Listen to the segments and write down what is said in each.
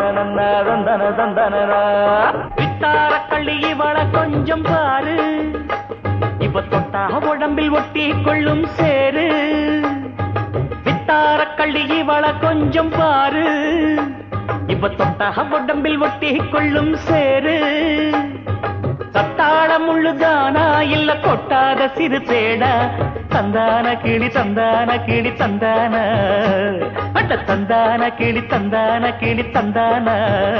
தந்தன தந்தன தந்தனா வித்தார கள்ளி இவள கொஞ்சம் பாரு இவ தொட்டா உடம்பில் ஒட்டி கொள்ளும் சேரு வித்தார கள்ளி இவள கொஞ்சம் பாரு இவ தொட்டா உடம்பில் ஒட்டி கொள்ளும் சேரு தத்தாள முள்ளுதானா இல்ல கொட்டாத சிறு தேடா தந்தான கிளி தந்தான கிளி தந்தான அட்ட தந்தான கிளி தந்தான கிளி தந்தான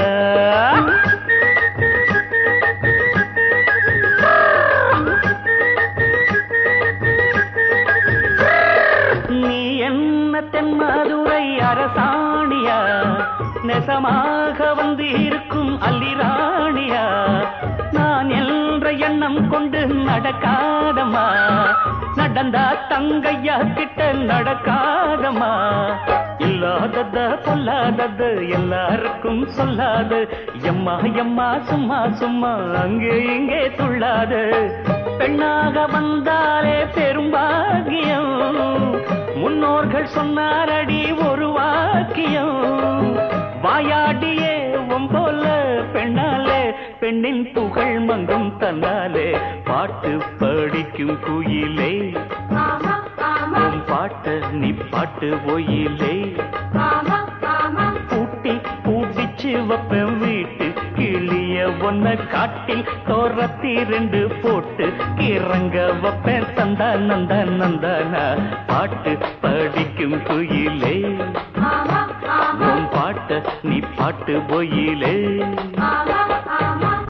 நீ என்ன தென்மதுரை அரசாணியா நெசமாக வந்து இருக்கும் அல்லிராணியா நான் என்ற எண்ணம் கொண்டு நடக்காதமா நடந்தா தங்கையா கிட்ட நடக்காதமா இல்லாதத பொல்லாதது எல்லாருக்கும் சொல்லாது எம்மா எம்மா சும்மா சும்மா அங்கே இங்கே துள்ளாது பெண்ணாக வந்தாலே பெரும்பாகியம் முன்னோர்கள் சொன்னாரடி ஒரு வாக்கியம் வாயாடியே ஒம்போல பெண்ணாலே பெண்ணின் புகழ் மங்கும் தன்னாலே பாட்டு படிக்கும் குயிலே ஆமா ஆமா உன் பாட்ட நீ பாட்டு ஒயிலே ஆமா ஆமா பூட்டி பூட்டிச்சு வப்பேன் வீட்டு கிளிய ஒன்ன காட்டில் தோரத்தி ரெண்டு போட்டு கிறங்க வப்பேன் தந்தா நந்தா நந்தானா பாட்டு படிக்கும் குயிலே ஆமா ஆமா உன் பாட்ட நீ பாட்டு ஒயிலே ஆமா ஆமா